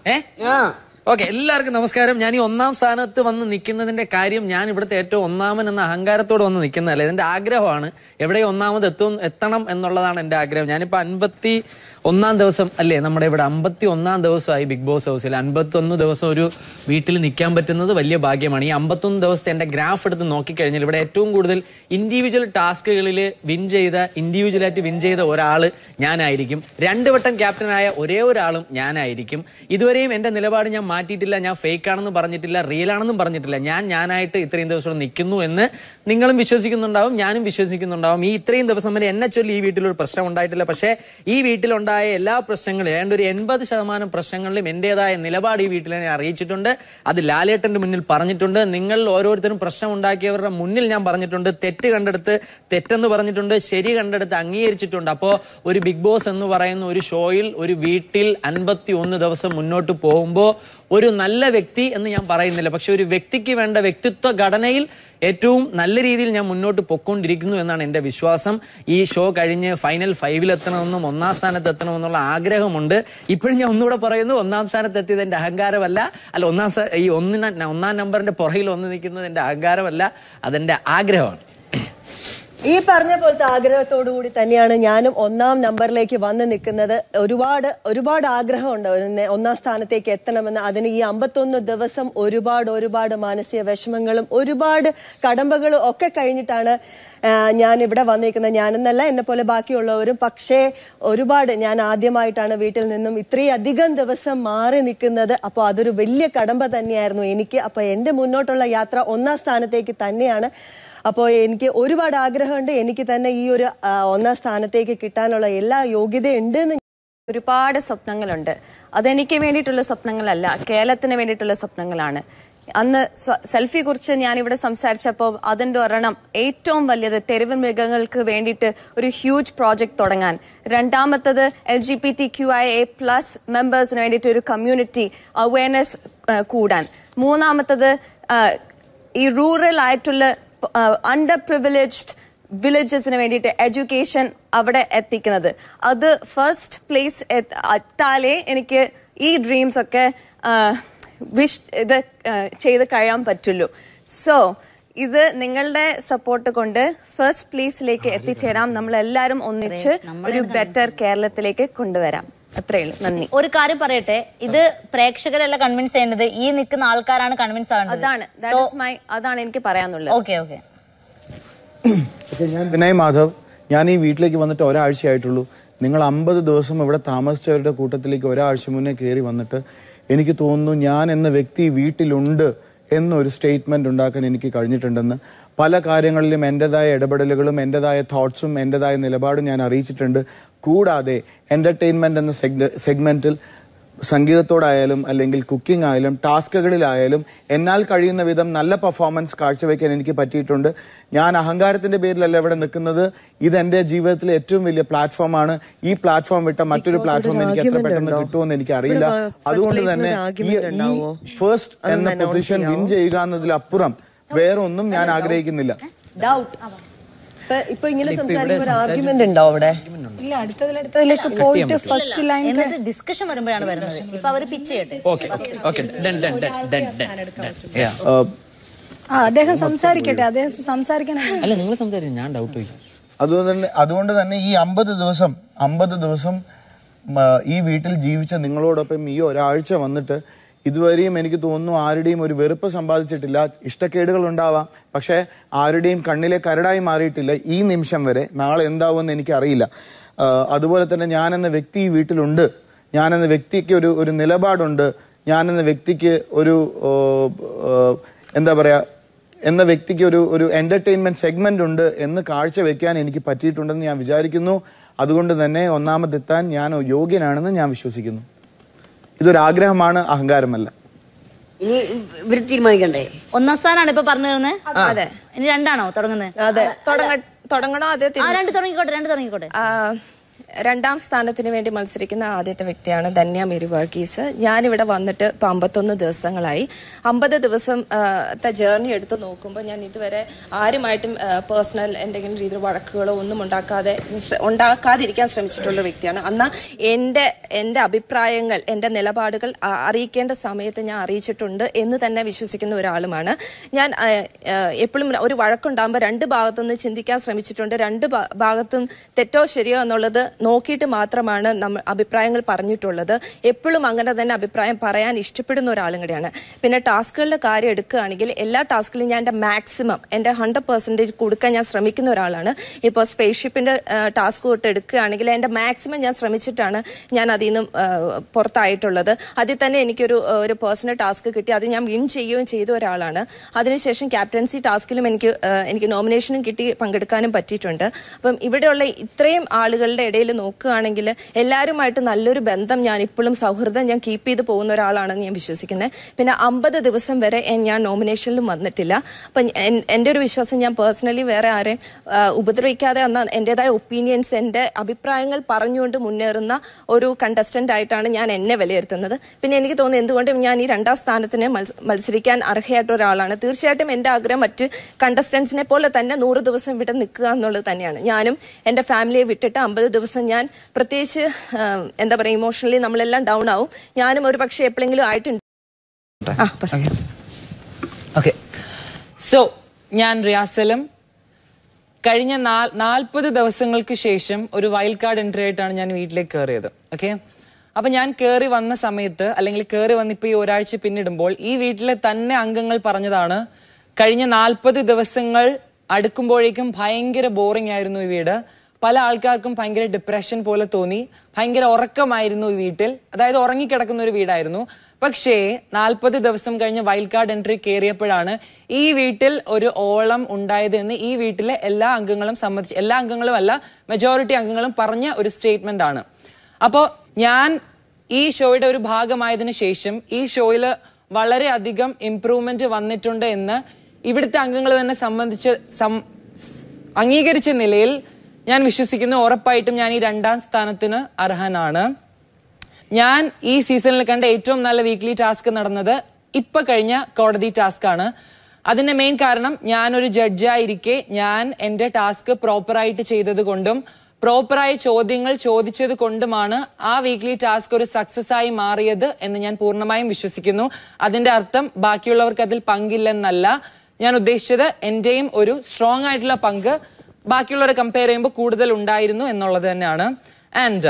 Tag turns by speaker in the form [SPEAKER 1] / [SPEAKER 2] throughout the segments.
[SPEAKER 1] ഏ ഓക്കെ എല്ലാവർക്കും നമസ്കാരം ഞാൻ ഈ ഒന്നാം സ്ഥാനത്ത് വന്ന് നിൽക്കുന്നതിന്റെ കാര്യം ഞാൻ ഇവിടുത്തെ ഏറ്റവും ഒന്നാമൻ എന്ന അഹങ്കാരത്തോടെ വന്ന് നിൽക്കുന്നതല്ല ഇതിന്റെ ആഗ്രഹമാണ് എവിടെ ഒന്നാമത് എത്തും എത്തണം എന്നുള്ളതാണ് എന്റെ ആഗ്രഹം ഞാനിപ്പോ അൻപത്തി ഒന്നാം ദിവസം അല്ലേ നമ്മുടെ ഇവിടെ അമ്പത്തി ഒന്നാം ദിവസമായി ബിഗ് ബോസ് ഹൗസിൽ അൻപത്തി ഒന്ന് ദിവസം ഒരു വീട്ടിൽ നിൽക്കാൻ പറ്റുന്നത് വലിയ ഭാഗ്യമാണ് ഈ അമ്പത്തൊന്ന് ദിവസത്തെ എന്റെ ഗ്രാഫ് എടുത്ത് നോക്കിക്കഴിഞ്ഞാൽ ഇവിടെ ഏറ്റവും കൂടുതൽ ഇൻഡിവിജ്വൽ ടാസ്കുകളിൽ വിൻ ചെയ്ത ഇൻഡിവിജ്വലായിട്ട് വിൻ ചെയ്ത ഒരാള് ഞാനായിരിക്കും രണ്ട് വട്ടം ക്യാപ്റ്റനായ ഒരേ ഒരാളും ഞാനായിരിക്കും ഇതുവരെയും എന്റെ നിലപാട് ഞാൻ മാറ്റിയിട്ടില്ല ഞാൻ ഫേക്ക് ആണെന്ന് പറഞ്ഞിട്ടില്ല റിയൽ ആണെന്നും പറഞ്ഞിട്ടില്ല ഞാൻ ഞാനായിട്ട് ഇത്രയും ദിവസം ഇവിടെ നിൽക്കുന്നു എന്ന് നിങ്ങളും വിശ്വസിക്കുന്നുണ്ടാവും ഞാനും വിശ്വസിക്കുന്നുണ്ടാവും ഈ ഇത്രയും ദിവസം വരെ എന്നെ ചൊല്ലി ഈ വീട്ടിൽ ഒരു പ്രശ്നം ഉണ്ടായിട്ടില്ല പക്ഷേ ഈ വീട്ടിലുണ്ടായ എല്ലാ പ്രശ്നങ്ങളും ഏതാണ്ട് ഒരു എൺപത് ശതമാനം പ്രശ്നങ്ങളിലും എന്റേതായ നിലപാട് ഈ വീട്ടിൽ ഞാൻ അറിയിച്ചിട്ടുണ്ട് അത് ലാലേട്ടന്റെ മുന്നിൽ പറഞ്ഞിട്ടുണ്ട് നിങ്ങൾ ഓരോരുത്തരും പ്രശ്നം ഉണ്ടാക്കിയവരുടെ മുന്നിൽ ഞാൻ പറഞ്ഞിട്ടുണ്ട് തെറ്റ് കണ്ടെടുത്ത് തെറ്റെന്ന് പറഞ്ഞിട്ടുണ്ട് ശരി കണ്ടെടുത്ത് അംഗീകരിച്ചിട്ടുണ്ട് അപ്പോൾ ഒരു ബിഗ് ബോസ് എന്ന് പറയുന്ന ഒരു ഷോയിൽ ഒരു വീട്ടിൽ അൻപത്തി ഒന്ന് ദിവസം മുന്നോട്ട് പോകുമ്പോൾ ഒരു നല്ല വ്യക്തി എന്ന് ഞാൻ പറയുന്നില്ല പക്ഷെ ഒരു വ്യക്തിക്ക് വേണ്ട വ്യക്തിത്വ ഘടനയിൽ ഏറ്റവും നല്ല രീതിയിൽ ഞാൻ മുന്നോട്ട് പൊക്കോണ്ടിരിക്കുന്നു എന്നാണ് എന്റെ വിശ്വാസം ഈ ഷോ കഴിഞ്ഞ് ഫൈനൽ ഫൈവിൽ എത്തണമെന്നും ഒന്നാം സ്ഥാനത്ത് എത്തണമെന്നുള്ള ആഗ്രഹമുണ്ട് ഇപ്പോഴും ഞാൻ ഒന്നുകൂടെ പറയുന്നു ഒന്നാം സ്ഥാനത്ത് എത്തിയത് എന്റെ അഹങ്കാരമല്ല അല്ല ഒന്നാം സ്ഥാ- ഈ ഒന്നിന ഒന്നാം നമ്പറിന്റെ പുറകിൽ വന്ന് നിൽക്കുന്നത് എന്റെ അഹങ്കാരമല്ല അതെന്റെ ആഗ്രഹമാണ്
[SPEAKER 2] ഈ പറഞ്ഞ പോലത്തെ ആഗ്രഹത്തോടു കൂടി തന്നെയാണ് ഞാനും ഒന്നാം നമ്പറിലേക്ക് വന്ന് നിൽക്കുന്നത് ഒരുപാട് ഒരുപാട് ആഗ്രഹമുണ്ട് ഒരു നെ- ഒന്നാം സ്ഥാനത്തേക്ക് എത്തണമെന്ന് അതിന് ഈ അമ്പത്തൊന്ന് ദിവസം ഒരുപാട് ഒരുപാട് മാനസിക വിഷമങ്ങളും ഒരുപാട് കടമ്പകളും ഒക്കെ കഴിഞ്ഞിട്ടാണ് ആ, ഞാൻ ഇവിടെ വന്നിരിക്കുന്നത് ഞാനെന്നല്ല എന്നെ പോലെ ബാക്കിയുള്ളവരും പക്ഷേ ഒരുപാട് ഞാൻ ആദ്യമായിട്ടാണ് വീട്ടിൽ നിന്നും ഇത്രയും അധികം ദിവസം മാറി നിൽക്കുന്നത് അപ്പോൾ അതൊരു വലിയ കടമ്പ തന്നെയായിരുന്നു എനിക്ക് അപ്പോൾ എൻ്റെ മുന്നോട്ടുള്ള യാത്ര ഒന്നാം സ്ഥാനത്തേക്ക് തന്നെയാണ് അപ്പോൾ എനിക്ക് ഒരുപാട് ആഗ്രഹമുണ്ട് എനിക്ക് തന്നെ ഈ ഒരു ആ, ഒന്നാം സ്ഥാനത്തേക്ക് കിട്ടാനുള്ള എല്ലാ യോഗ്യതയുണ്ട് എന്ന്
[SPEAKER 3] ഒരുപാട് സ്വപ്നങ്ങളുണ്ട് അതെനിക്ക് വേണ്ടിയിട്ടുള്ള സ്വപ്നങ്ങളല്ല കേരളത്തിന് വേണ്ടിയിട്ടുള്ള സ്വപ്നങ്ങളാണ് അന്ന് സ്വ- സെൽഫിയെ കുറിച്ച് ഞാൻ ഇവിടെ സംസാരിച്ചപ്പോൾ അതിന്റെ ഒരെണ്ണം ഏറ്റവും വലിയത് തെരുവ് മൃഗങ്ങൾക്ക് വേണ്ടിയിട്ട് ഒരു ഹ്യൂജ് പ്രോജക്റ്റ് തുടങ്ങാൻ രണ്ടാമത്തത് L G B T Q I A plus മെമ്പേഴ്സിന് വേണ്ടിയിട്ട് ഒരു കമ്മ്യൂണിറ്റി അവയർനെസ് കൂടാൻ മൂന്നാമത്തത് ആ, ഈ റൂറൽ ആയിട്ടുള്ള അണ്ടർ പ്രിവിലേജ്ഡ് വില്ലേജസിന് വേണ്ടിയിട്ട് എഡ്യൂക്കേഷൻ അവിടെ എത്തിക്കുന്നത് അത് ഫസ്റ്റ് പ്ലേസ് എത്താലേ എനിക്ക് ഈ ഡ്രീംസ് ഒക്കെ വിഷ് ഇത് ആ, ചെയ്ത് കഴിയാൻ പറ്റുള്ളൂ സോ ഇത് നിങ്ങളുടെ സപ്പോർട്ട് കൊണ്ട് ഫസ്റ്റ് പ്ലേസിലേക്ക് എത്തിച്ചേരാം നമ്മൾ എല്ലാവരും ഒന്നിച്ച് ഒരു ബെറ്റർ കേരളത്തിലേക്ക് കൊണ്ടുവരാം അത്രയേ ഉള്ളൂ നന്ദി
[SPEAKER 4] ഒരു കാര്യം പറയട്ടെ ഇത് പ്രേക്ഷകരല്ല കൺവിൻസ് ചെയ്യേണ്ടത് ഈ നിൽക്കുന്ന ആൾക്കാരാണ് കൺവിൻസ് ആവേണ്ടത്
[SPEAKER 3] അതാണ് that is my- അതാണ് എനിക്ക് പറയാനുള്ളത്
[SPEAKER 4] ഓക്കെ ഓക്കെ
[SPEAKER 5] ഞാൻ വിനയ് മാധവ് ഞാൻ ഈ വീട്ടിലേക്ക് വന്നിട്ട് ഒരാഴ്ചയായിട്ടുള്ളൂ നിങ്ങൾ അമ്പത് ദിവസം ഇവിടെ താമസിച്ചവരുടെ കൂട്ടത്തിലേക്ക് ഒരാഴ്ച മുന്നേ കയറി വന്നിട്ട് എനിക്ക് തോന്നുന്നു ഞാൻ എന്ന വ്യക്തി വീട്ടിലുണ്ട് എന്നൊരു സ്റ്റേറ്റ്മെന്റ് ഉണ്ടാക്കാൻ എനിക്ക് കഴിഞ്ഞിട്ടുണ്ടെന്ന് പല കാര്യങ്ങളിലും എൻ്റെതായ ഇടപെടലുകളും എൻ്റെതായ തോട്ട്സും എൻ്റെതായ നിലപാടും ഞാൻ അറിയിച്ചിട്ടുണ്ട് കൂടാതെ എൻ്റർടൈൻമെന്റ് എന്ന സെഗ്മെന്റിൽ സംഗീതത്തോടായാലും അല്ലെങ്കിൽ കുക്കിംഗ് ആയാലും ടാസ്കുകളിലായാലും എന്നാൽ കഴിയുന്ന വിധം നല്ല പെർഫോമൻസ് കാഴ്ചവെക്കാൻ എനിക്ക് പറ്റിയിട്ടുണ്ട് ഞാൻ അഹങ്കാരത്തിന്റെ പേരിലല്ല ഇവിടെ നിൽക്കുന്നത് ഇത് എന്റെ ജീവിതത്തിലെ ഏറ്റവും വലിയ പ്ലാറ്റ്ഫോമാണ് ഈ പ്ലാറ്റ്ഫോം വിട്ട മറ്റൊരു പ്ലാറ്റ്ഫോം എനിക്ക് എത്ര പെട്ടെന്ന് കിട്ടുമെന്ന് എനിക്ക് അറിയില്ല അതുകൊണ്ട് തന്നെ ഈ ഫസ്റ്റ് എന്ന പൊസിഷൻ വിൻ ചെയ്യുക എന്നതിലപ്പുറം വേറെ ഒന്നും ഞാൻ ആഗ്രഹിക്കുന്നില്ല
[SPEAKER 2] ഡൗട്ട് ഇപ്പൊ ഇങ്ങനെ സംസാരിക്കുമ്പോൾ ഒരു ആർഗ്യുമെന്റ് ഉണ്ടോ അവിടെ
[SPEAKER 6] ഇല്ല അടുത്തതിലടുത്തതിലേക്ക് പോയിട്ട് ഫസ്റ്റ് ലൈൻ
[SPEAKER 4] എന്നിട്ട് ഡിസ്കഷൻ വരുമ്പോഴാണ് വരുന്നത് ഇപ്പൊ അവര് പിച്ച് ചെയ്യട്ടെ
[SPEAKER 1] okay okay done done done done done Yeah.
[SPEAKER 6] ആ അദ്ദേഹം സംസാരിക്കട്ടെ അദ്ദേഹം സംസാരിക്കാൻ
[SPEAKER 1] അല്ല നിങ്ങൾ സംസാരിക്കും ഞാൻ ഡൗട്ട് ചോദിക്കും
[SPEAKER 5] അതുകൊണ്ട് തന്നെ അതുകൊണ്ട് തന്നെ ഈ അമ്പത് ദിവസം അമ്പത് ദിവസം മ, ഈ വീട്ടിൽ ജീവിച്ച നിങ്ങളോടൊപ്പം ഈ ഒരാഴ്ച വന്നിട്ട് ഇതുവരെയും എനിക്ക് തോന്നുന്നു ആരുടെയും ഒരു വെറുപ്പ് സമ്പാദിച്ചിട്ടില്ല ഇഷ്ടക്കേടുകൾ ഉണ്ടാവാം പക്ഷേ ആരുടെയും കണ്ണിലെ കരടായി മാറിയിട്ടില്ല ഈ നിമിഷം വരെ നാളെ എന്താവുമെന്ന് എനിക്കറിയില്ല ആ, അതുപോലെ തന്നെ ഞാനെന്ന വ്യക്തി ഈ വീട്ടിലുണ്ട് ഞാനെന്ന വ്യക്തിക്ക് ഒരു ഒരു നിലപാടുണ്ട് ഞാനെന്ന വ്യക്തിക്ക് ഒരു ഓ, ഓ, എന്താ പറയാ എന്ന വ്യക്തിക്ക് ഒരു ഒരു എന്റർടൈൻമെന്റ് സെഗ്മെന്റ് ഉണ്ട് എന്ന് കാഴ്ചവെക്കാൻ എനിക്ക് പറ്റിയിട്ടുണ്ടെന്ന് ഞാൻ വിചാരിക്കുന്നു അതുകൊണ്ട് തന്നെ ഒന്നാമതെത്താൻ ഞാൻ യോഗ്യനാണെന്ന് ഞാൻ വിശ്വസിക്കുന്നു ഇതൊരു ആഗ്രഹമാണ് അഹങ്കാരമല്ല
[SPEAKER 7] ഇനി ഇവര് തീരുമാനിക്കണ്ടേ
[SPEAKER 4] ഒന്നാം സ്ഥാനാണ് ഇപ്പൊ പറഞ്ഞു തരുന്നത്
[SPEAKER 3] അതെ.
[SPEAKER 4] ഇനി രണ്ടാണോ തുടങ്ങുന്നത്
[SPEAKER 2] അതെ
[SPEAKER 3] തുടങ്ങ തുടങ്ങണോ അതേ
[SPEAKER 4] ആ രണ്ട് തുടങ്ങിക്കോട്ടെ രണ്ട് തുടങ്ങിക്കോട്ടെ
[SPEAKER 8] രണ്ടാം സ്ഥാനത്തിന് വേണ്ടി മത്സരിക്കുന്ന ആദ്യത്തെ വ്യക്തിയാണ് ധന്യ മേരി വർഗീസ് ഞാനിവിടെ വന്നിട്ട് ഇപ്പൊ അമ്പത്തൊന്ന് ദിവസങ്ങളായി അമ്പത് ദിവസം ആ, ത്തെ ജേർണി എടുത്ത് നോക്കുമ്പോൾ ഞാൻ ഇതുവരെ ആരുമായിട്ടും പേഴ്സണൽ എന്തെങ്കിലും രീതിയിൽ വഴക്കുകളോ ഒന്നും ഉണ്ടാക്കാതെ ശ്ര- ഉണ്ടാക്കാതിരിക്കാൻ ശ്രമിച്ചിട്ടുള്ള വ്യക്തിയാണ് അന്ന് എൻ്റെ എൻ്റെ അഭിപ്രായങ്ങൾ എൻ്റെ നിലപാടുകൾ ആ, അറിയിക്കേണ്ട സമയത്ത് ഞാൻ അറിയിച്ചിട്ടുണ്ട് എന്ന് തന്നെ വിശ്വസിക്കുന്ന ഒരാളുമാണ് ഞാൻ എപ്പോഴും ഒരു വഴക്കുണ്ടാകുമ്പോൾ രണ്ട് ഭാഗത്തുനിന്ന് ചിന്തിക്കാൻ ശ്രമിച്ചിട്ടുണ്ട് രണ്ട് ഭാ- ഭാഗത്തും തെറ്റോ ശരിയോ എന്നുള്ളത് നോക്കിയിട്ട് മാത്രമാണ് നമ്മൾ അഭിപ്രായങ്ങൾ പറഞ്ഞിട്ടുള്ളത് എപ്പോഴും അങ്ങനെ തന്നെ അഭിപ്രായം പറയാൻ ഇഷ്ടപ്പെടുന്ന ഒരാളും കൂടിയാണ് പിന്നെ ടാസ്കുകളുടെ കാര്യം എടുക്കുകയാണെങ്കിൽ എല്ലാ ടാസ്കിലും ഞാൻ എൻ്റെ മാക്സിമം എൻ്റെ ഹൺഡ്രഡ് പെർസെൻറ്റേജ് കൊടുക്കാൻ ഞാൻ ശ്രമിക്കുന്ന ഒരാളാണ് ഇപ്പോൾ സ്പേസ് ഷിപ്പിൻ്റെ ടാസ്ക് തൊട്ട് എടുക്കുകയാണെങ്കിൽ എൻ്റെ മാക്സിമം ഞാൻ ശ്രമിച്ചിട്ടാണ് ഞാൻ അതിൽ നിന്നും ആ, പുറത്തായിട്ടുള്ളത് അതിൽ തന്നെ എനിക്കൊരു ആ, ഒരു പേഴ്സണൽ ടാസ്ക് കിട്ടി അത് ഞാൻ വിൻ ചെയ്യുകയും ചെയ്ത ഒരാളാണ് അതിനുശേഷം ക്യാപ്റ്റൻസി ടാസ്കിലും എനിക്ക് ആ, എനിക്ക് നോമിനേഷനും കിട്ടി പങ്കെടുക്കാനും പറ്റിയിട്ടുണ്ട് അപ്പം ഇവിടെയുള്ള ഇത്രയും ആളുകളുടെ ഇടയിൽ നോക്കുകയാണെങ്കിൽ എല്ലാവരുമായിട്ട് നല്ലൊരു ബന്ധം ഞാൻ ഇപ്പോഴും സൗഹൃദം ഞാൻ കീപ്പ് ചെയ്ത് പോകുന്ന ഒരാളാണെന്ന് ഞാൻ വിശ്വസിക്കുന്നത് പിന്നെ അമ്പത് ദിവസം വരെ എൻ- ഞാൻ നോമിനേഷനിലും വന്നിട്ടില്ല അപ്പം എൻ- എൻ്റെ ഒരു വിശ്വാസം ഞാൻ പേഴ്സണലി വേറെ ആരെയും ആ, ഉപദ്രവിക്കാതെ എന്ന എൻ്റെതായ ഒപ്പീനിയൻസ് എൻ്റെ അഭിപ്രായങ്ങൾ പറഞ്ഞുകൊണ്ട് മുന്നേറുന്ന ഒരു കണ്ടസ്റ്റന്റ് ആയിട്ടാണ് ഞാൻ എന്നെ വിലയിരുത്തുന്നത് പിന്നെ എനിക്ക് തോന്നുന്നു എന്തുകൊണ്ടും ഞാൻ ഈ രണ്ടാം സ്ഥാനത്തിന് മത്സ- മത്സരിക്കാൻ അർഹയായിട്ട ഒരാളാണ് തീർച്ചയായിട്ടും എൻ്റെ ആഗ്രഹം മറ്റ് കണ്ടസ്റ്റൻസിനെ പോലെ തന്നെ നൂറ് ദിവസം ഇവിടെ നിൽക്കുക എന്നുള്ളത് തന്നെയാണ് ഞാനും എൻ്റെ ഫാമിലിയെ വിട്ടിട്ട് അമ്പത് ദിവസം ഞാൻ പ്രത്യേകിച്ച് ആ, എന്താ പറയുക ഇമോഷണലി നമ്മളെല്ലാം ഡൗൺ ആവും ഞാനും ഒരു പക്ഷേ എപ്പോഴെങ്കിലും ആയിട്ടുണ്ട് ആ പറ
[SPEAKER 9] ഓക്കെ സോ ഞാൻ റിയാസലം കഴിഞ്ഞ നാൽപ്പത് ദിവസങ്ങൾക്ക് ശേഷം ഒരു വൈൽഡ് കാർഡ് എൻട്രി ആയിട്ടാണ് ഞാൻ വീട്ടിലേക്ക് കയറിയത് ഓക്കെ അപ്പൊ ഞാൻ കയറി വന്ന സമയത്ത് അല്ലെങ്കിൽ കയറി വന്നിപ്പോ ഈ ഒരാഴ്ച പിന്നിടുമ്പോൾ ഈ വീട്ടിലെ തന്നെ അംഗങ്ങൾ പറഞ്ഞതാണ് കഴിഞ്ഞ നാൽപ്പത് ദിവസങ്ങൾ അടുക്കുമ്പോഴേക്കും ഭയങ്കര ബോറിംഗ് ആയിരുന്നു ഈ വീട് പല ആൾക്കാർക്കും ഭയങ്കര ഡിപ്രഷൻ പോലെ തോന്നി ഭയങ്കര ഉറക്കമായിരുന്നു ഈ വീട്ടിൽ അതായത് ഉറങ്ങിക്കിടക്കുന്ന ഒരു വീടായിരുന്നു പക്ഷേ നാൽപ്പത് ദിവസം കഴിഞ്ഞ് വൈൽഡ് കാർഡ് എൻട്രി കയറിയപ്പോഴാണ് ഈ വീട്ടിൽ ഒരു ഓളം ഉണ്ടായത് എന്ന് ഈ വീട്ടിലെ എല്ലാ അംഗങ്ങളും സമ്മതിച്ചു എല്ലാ അംഗങ്ങളും അല്ല മെജോറിറ്റി അംഗങ്ങളും പറഞ്ഞ ഒരു സ്റ്റേറ്റ്മെന്റ് ആണ് അപ്പോ ഞാൻ ഈ ഷോയുടെ ഒരു ഭാഗമായതിനു ശേഷം ഈ ഷോയിൽ വളരെയധികം ഇംപ്രൂവ്മെന്റ് വന്നിട്ടുണ്ട് എന്ന് ഇവിടുത്തെ അംഗങ്ങൾ തന്നെ സംബന്ധിച്ച് സം- അംഗീകരിച്ച നിലയിൽ ഞാൻ വിശ്വസിക്കുന്നു ഉറപ്പായിട്ടും ഞാൻ ഈ രണ്ടാം സ്ഥാനത്തിന് അർഹനാണ് ഞാൻ ഈ സീസണിൽ കണ്ട ഏറ്റവും നല്ല വീക്ക്ലി ടാസ്ക് നടന്നത് ഇപ്പൊ കഴിഞ്ഞ കോടതി ടാസ്ക് ആണ് അതിന്റെ മെയിൻ കാരണം ഞാനൊരു ജഡ്ജായിരിക്കെ ഞാൻ എന്റെ ടാസ്ക് പ്രോപ്പറായിട്ട് ചെയ്തത് കൊണ്ടും പ്രോപ്പറായ ചോദ്യങ്ങൾ ചോദിച്ചത് കൊണ്ടുമാണ് ആ വീക്ക്ലി ടാസ്ക് ഒരു സക്സസ് ആയി മാറിയത് എന്ന് ഞാൻ പൂർണ്ണമായും വിശ്വസിക്കുന്നു അതിന്റെ അർത്ഥം ബാക്കിയുള്ളവർക്ക് അതിൽ പങ്കില്ലെന്നല്ല ഞാൻ ഉദ്ദേശിച്ചത് എന്റെയും ഒരു സ്ട്രോങ് ആയിട്ടുള്ള പങ്ക് ബാക്കിയുള്ളവരെ കമ്പയർ ചെയ്യുമ്പോൾ കൂടുതൽ ഉണ്ടായിരുന്നു എന്നുള്ളത് തന്നെയാണ് ആൻഡ്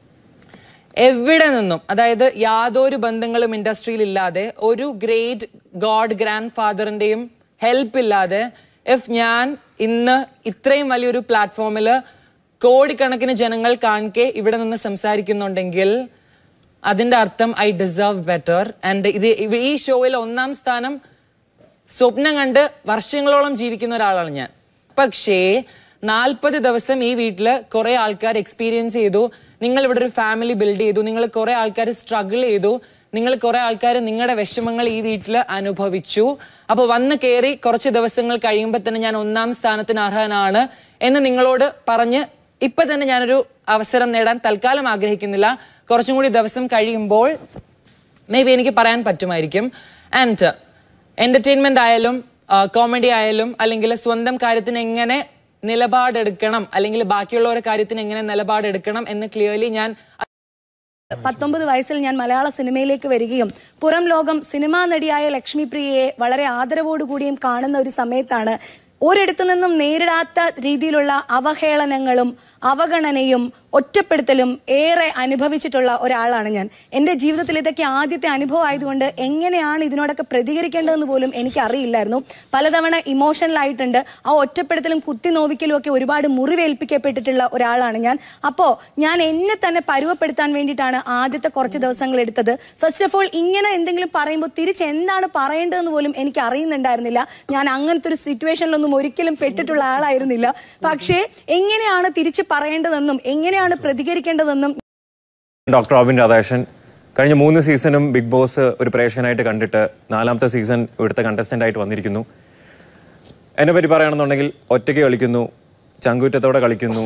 [SPEAKER 9] എവിടെ നിന്നും അതായത് യാതൊരു ബന്ധങ്ങളും ഇൻഡസ്ട്രിയിൽ ഇല്ലാതെ ഒരു ഗ്രേറ്റ് ഗോഡ് ഗ്രാൻഡ് ഫാദറിന്റെയും ഹെൽപ്പ് ഇല്ലാതെ ഇഫ് ഞാൻ ഇന്ന് ഇത്രയും വലിയൊരു പ്ലാറ്റ്ഫോമിൽ കോടിക്കണക്കിന് ജനങ്ങൾ കാണിക്കെ ഇവിടെ നിന്ന് സംസാരിക്കുന്നുണ്ടെങ്കിൽ അതിന്റെ അർത്ഥം ഐ ഡിസേർവ് ബെറ്റർ ആൻഡ് ഇത് ഇവ- ഈ ഷോയിൽ ഒന്നാം സ്ഥാനം സ്വപ്നം കണ്ട് വർഷങ്ങളോളം ജീവിക്കുന്ന ഒരാളാണ് ഞാൻ പക്ഷേ നാൽപ്പത് ദിവസം ഈ വീട്ടില് കുറെ ആൾക്കാർ എക്സ്പീരിയൻസ് ചെയ്തു നിങ്ങൾ ഇവിടെ ഒരു ഫാമിലി ബിൽഡ് ചെയ്തു നിങ്ങൾ കുറെ ആൾക്കാർ സ്ട്രഗിൾ ചെയ്തു നിങ്ങൾ കുറെ ആൾക്കാർ നിങ്ങളുടെ വിഷമങ്ങൾ ഈ വീട്ടിൽ അനുഭവിച്ചു അപ്പൊ വന്ന് കയറി കുറച്ച് ദിവസങ്ങൾ കഴിയുമ്പോൾ തന്നെ ഞാൻ ഒന്നാം സ്ഥാനത്തിന് അർഹനാണ് എന്ന് നിങ്ങളോട് പറഞ്ഞ് ഇപ്പൊ തന്നെ ഞാനൊരു അവസരം നേടാൻ തൽക്കാലം ആഗ്രഹിക്കുന്നില്ല കുറച്ചും കൂടി ദിവസം കഴിയുമ്പോൾ മേ ബി എനിക്ക് പറയാൻ പറ്റുമായിരിക്കും ആൻഡ് എന്റർടൈൻമെന്റ് ആയാലും കോമഡി ആയാലും അല്ലെങ്കിൽ സ്വന്തം കാര്യത്തിന് എങ്ങനെ നിലപാടെടുക്കണം അല്ലെങ്കിൽ ബാക്കിയുള്ളവരുടെ കാര്യത്തിന് എങ്ങനെ നിലപാടെടുക്കണം എന്ന് ക്ലിയർലി ഞാൻ
[SPEAKER 6] പത്തൊമ്പത് വയസ്സിൽ ഞാൻ മലയാള സിനിമയിലേക്ക് വരികയും പുറം ലോകം സിനിമാ നടിയായ ലക്ഷ്മിപ്രിയയെ വളരെ ആദരവോടുകൂടിയും കാണുന്ന ഒരു സമയത്താണ് ഒരിടത്തു നിന്നും നേരിടാത്ത രീതിയിലുള്ള അവഹേളനങ്ങളും അവഗണനയും ഒറ്റപ്പെടുത്തലും ഏറെ അനുഭവിച്ചിട്ടുള്ള ഒരാളാണ് ഞാൻ എൻ്റെ ജീവിതത്തിൽ ഇതൊക്കെ ആദ്യത്തെ അനുഭവം ആയതുകൊണ്ട് എങ്ങനെയാണ് ഇതിനോടൊക്കെ പ്രതികരിക്കേണ്ടതെന്ന് പോലും എനിക്ക് അറിയില്ലായിരുന്നു പലതവണ ഇമോഷണൽ ആയിട്ടുണ്ട് ആ ഒറ്റപ്പെടുത്തലും കുത്തി നോവിക്കലും ഒക്കെ ഒരുപാട് മുറിവേൽപ്പിക്കപ്പെട്ടിട്ടുള്ള ഒരാളാണ് ഞാൻ അപ്പോൾ ഞാൻ എന്നെ തന്നെ പരുവപ്പെടുത്താൻ വേണ്ടിയിട്ടാണ് ആദ്യത്തെ കുറച്ച് ദിവസങ്ങൾ എടുത്തത് ഫസ്റ്റ് ഓഫ് ഓൾ ഇങ്ങനെ എന്തെങ്കിലും പറയുമ്പോൾ തിരിച്ച് എന്താണ് പറയേണ്ടതെന്ന് പോലും എനിക്ക് അറിയുന്നുണ്ടായിരുന്നില്ല ഞാൻ അങ്ങനത്തെ ഒരു സിറ്റുവേഷനിലൊന്നും ഒരിക്കലും പെട്ടിട്ടുള്ള ആളായിരുന്നില്ല പക്ഷേ എങ്ങനെയാണ് തിരിച്ച് പറയേണ്ടതെന്നും എങ്ങനെയാണ് പ്രതികരിക്കേണ്ടതെന്നും
[SPEAKER 10] ഡോക്ടർ റോബിൻ രാധാകൃഷ്ണൻ കഴിഞ്ഞ മൂന്ന് സീസണും ബിഗ് ബോസ് ഒരു പ്രേക്ഷകനായിട്ട് കണ്ടിട്ട് നാലാമത്തെ സീസൺ ഇവിടുത്തെ കണ്ടസ്റ്റന്റ് ആയിട്ട് വന്നിരിക്കുന്നു എന്നെ പറ്റി പറയുകയാണെന്നുണ്ടെങ്കിൽ ഒറ്റയ്ക്ക് കളിക്കുന്നു ചങ്കൂറ്റത്തോടെ കളിക്കുന്നു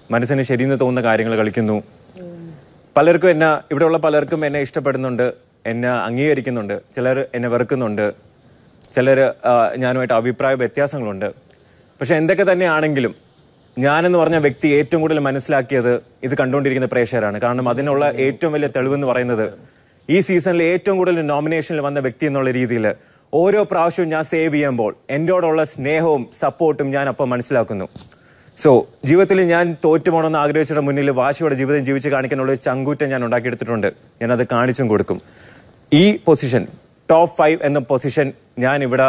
[SPEAKER 10] മനസ്സിന് ശരിയെന്ന് തോന്നുന്ന കാര്യങ്ങൾ കളിക്കുന്നു പലർക്കും എന്നെ ഇവിടെയുള്ള പലർക്കും എന്നെ ഇഷ്ടപ്പെടുന്നുണ്ട് എന്നെ അംഗീകരിക്കുന്നുണ്ട് ചിലർ എന്നെ വെറുക്കുന്നുണ്ട് ചിലർ ഞാനുമായിട്ട് അഭിപ്രായ വ്യത്യാസങ്ങളുണ്ട് പക്ഷെ എന്തൊക്കെ തന്നെയാണെങ്കിലും ഞാനെന്ന് പറഞ്ഞ വ്യക്തി ഏറ്റവും കൂടുതൽ മനസ്സിലാക്കിയത് ഇത് കണ്ടുകൊണ്ടിരിക്കുന്ന പ്രേക്ഷകരാണ് കാരണം അതിനുള്ള ഏറ്റവും വലിയ തെളിവെന്ന് പറയുന്നത് ഈ സീസണിൽ ഏറ്റവും കൂടുതൽ നോമിനേഷനിൽ വന്ന വ്യക്തി എന്നുള്ള രീതിയിൽ ഓരോ പ്രാവശ്യവും ഞാൻ സേവ് ചെയ്യുമ്പോൾ എന്നോടുള്ള സ്നേഹവും സപ്പോർട്ടും ഞാൻ അപ്പം മനസ്സിലാക്കുന്നു സോ ജീവിതത്തിൽ ഞാൻ തോറ്റുപോകണമെന്ന് ആഗ്രഹിച്ചിട്ട് മുന്നിൽ വാശിയോടെ ജീവിതം ജീവിച്ച് കാണിക്കാനുള്ള ഒരു ചങ്കൂറ്റം ഞാൻ ഉണ്ടാക്കിയെടുത്തിട്ടുണ്ട് ഞാൻ അത് കാണിച്ചും കൊടുക്കും ഈ പൊസിഷൻ ടോപ്പ് ഫൈവ് എന്ന പൊസിഷൻ ഞാൻ ഇവിടെ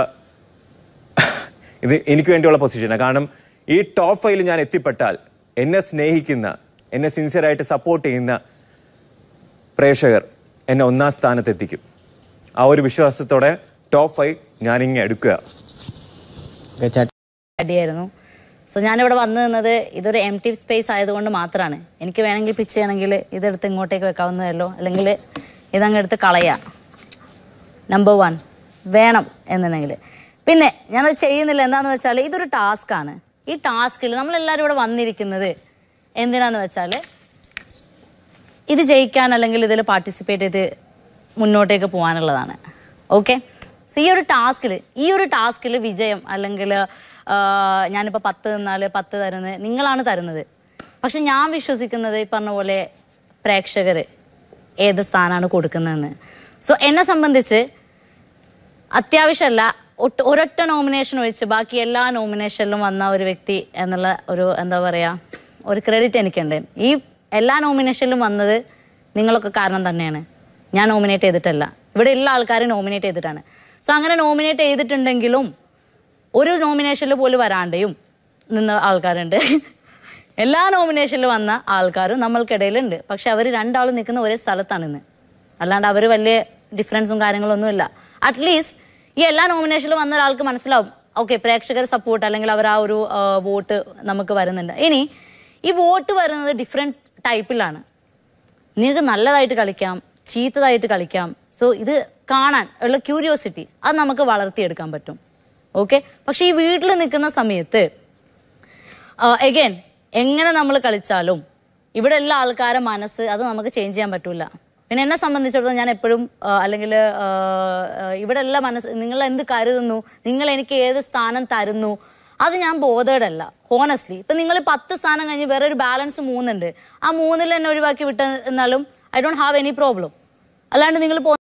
[SPEAKER 10] ഇത് എനിക്ക് വേണ്ടിയുള്ള പൊസിഷനാണ് കാരണം ഈ ടോപ്പ് ഫൈവിൽ ഞാൻ എത്തിപ്പെട്ടാൽ എന്നെ സ്നേഹിക്കുന്ന എന്നെ സിൻസിയറായിട്ട് സപ്പോർട്ട് ചെയ്യുന്ന പ്രേക്ഷകർ എന്നെ ഒന്നാം സ്ഥാനത്തെത്തിക്കും ആ ഒരു വിശ്വാസത്തോടെ ടോപ്പ് ഫൈവ് ഞാനിങ്ങനെ എടുക്കുക
[SPEAKER 4] അടിയായിരുന്നു സോ ഞാനിവിടെ വന്നു നിന്നത് ഇതൊരു എം ടി സ്പേസ് ആയതുകൊണ്ട് മാത്രമാണ് എനിക്ക് വേണമെങ്കിൽ പിച്ച് ചെയ്യണമെങ്കിൽ ഇതെടുത്ത് ഇങ്ങോട്ടേക്ക് വെക്കാവുന്നതല്ലോ അല്ലെങ്കിൽ ഇതങ്ങ് എടുത്ത് കളയാം നമ്പർ വൺ വേണം എന്നുണ്ടെങ്കിൽ പിന്നെ ഞാനത് ചെയ്യുന്നില്ല എന്താന്ന് വെച്ചാൽ ഇതൊരു ടാസ്ക്കാണ് ഈ ടാസ്കിൽ നമ്മളെല്ലാവരും ഇവിടെ വന്നിരിക്കുന്നത് എന്തിനാന്ന് വെച്ചാൽ ഇത് ജയിക്കാൻ അല്ലെങ്കിൽ ഇതിൽ പാർട്ടിസിപ്പേറ്റ് ചെയ്ത് മുന്നോട്ടേക്ക് പോകാനുള്ളതാണ് ഓക്കെ സോ ഈ ഒരു ടാസ്കിൽ ഈ ഒരു ടാസ്കിൽ വിജയം അല്ലെങ്കിൽ ഞാനിപ്പോൾ പത്ത് നിന്നാൽ പത്ത് തരുന്നത് നിങ്ങളാണ് തരുന്നത് പക്ഷെ ഞാൻ വിശ്വസിക്കുന്നത് ഈ പറഞ്ഞ പോലെ പ്രേക്ഷകർ ഏത് സ്ഥാനമാണ് കൊടുക്കുന്നതെന്ന് സോ എന്നെ സംബന്ധിച്ച് അത്യാവശ്യമല്ല ഒട്ട് ഒരൊറ്റ നോമിനേഷൻ ഒഴിച്ച് ബാക്കി എല്ലാ നോമിനേഷനിലും വന്ന ഒരു വ്യക്തി എന്നുള്ള ഒരു എന്താ പറയുക ഒരു ക്രെഡിറ്റ് എനിക്കുണ്ട് ഈ എല്ലാ നോമിനേഷനിലും വന്നത് നിങ്ങളൊക്കെ കാരണം തന്നെയാണ് ഞാൻ നോമിനേറ്റ് ചെയ്തിട്ടല്ല ഇവിടെ ഉള്ള ആൾക്കാർ നോമിനേറ്റ് ചെയ്തിട്ടാണ് സോ അങ്ങനെ നോമിനേറ്റ് ചെയ്തിട്ടുണ്ടെങ്കിലും ഒരു നോമിനേഷനിൽ പോലും വരാണ്ടയും നിന്ന ആൾക്കാരുണ്ട് എല്ലാ നോമിനേഷനിൽ വന്ന ആൾക്കാരും നമ്മൾക്കിടയിലുണ്ട് പക്ഷെ അവർ രണ്ടാളും നിൽക്കുന്ന ഒരേ സ്ഥലത്താണ് ഇന്ന് അല്ലാണ്ട് അവർ വലിയ ഡിഫറൻസും കാര്യങ്ങളൊന്നുമില്ല അറ്റ്ലീസ്റ്റ് ഈ എല്ലാ നോമിനേഷനിലും വന്ന ഒരാൾക്ക് മനസ്സിലാവും ഓക്കെ പ്രേക്ഷകർ സപ്പോർട്ട് അല്ലെങ്കിൽ അവർ ആ ഒരു വോട്ട് നമുക്ക് വരുന്നുണ്ട് ഇനി ഈ വോട്ട് വരുന്നത് ഡിഫറെൻറ്റ് ടൈപ്പിലാണ് നിങ്ങൾക്ക് നല്ലതായിട്ട് കളിക്കാം ചീത്തതായിട്ട് കളിക്കാം സോ ഇത് കാണാൻ ഉള്ള ക്യൂരിയോസിറ്റി അത് നമുക്ക് വളർത്തിയെടുക്കാൻ പറ്റും ഓക്കെ പക്ഷെ ഈ വീട്ടിൽ നിൽക്കുന്ന സമയത്ത് എഗൈൻ എങ്ങനെ നമ്മൾ കളിച്ചാലും ഇവിടെ ഉള്ള ആൾക്കാരെ മനസ്സ് അത് നമുക്ക് ചേഞ്ച് ചെയ്യാൻ പറ്റൂല പിന്നെ എന്നെ സംബന്ധിച്ചിടത്തോളം ഞാൻ എപ്പോഴും അല്ലെങ്കിൽ ഇവിടെ ഉള്ള മനസ്സ് നിങ്ങൾ എന്ത് കരുതുന്നു നിങ്ങൾ എനിക്ക് ഏത് സ്ഥാനം തരുന്നു അത് ഞാൻ ബോധേഡല്ല ഹോണസ്റ്റ്ലി ഇപ്പൊ നിങ്ങൾ പത്ത് സ്ഥാനം കഴിഞ്ഞ് വേറെ ഒരു ബാലൻസ് മൂന്നുണ്ട് ആ മൂന്നിൽ തന്നെ ഒഴിവാക്കി വിട്ട എന്നാലും I don't have any problem അല്ലാണ്ട് നിങ്ങൾ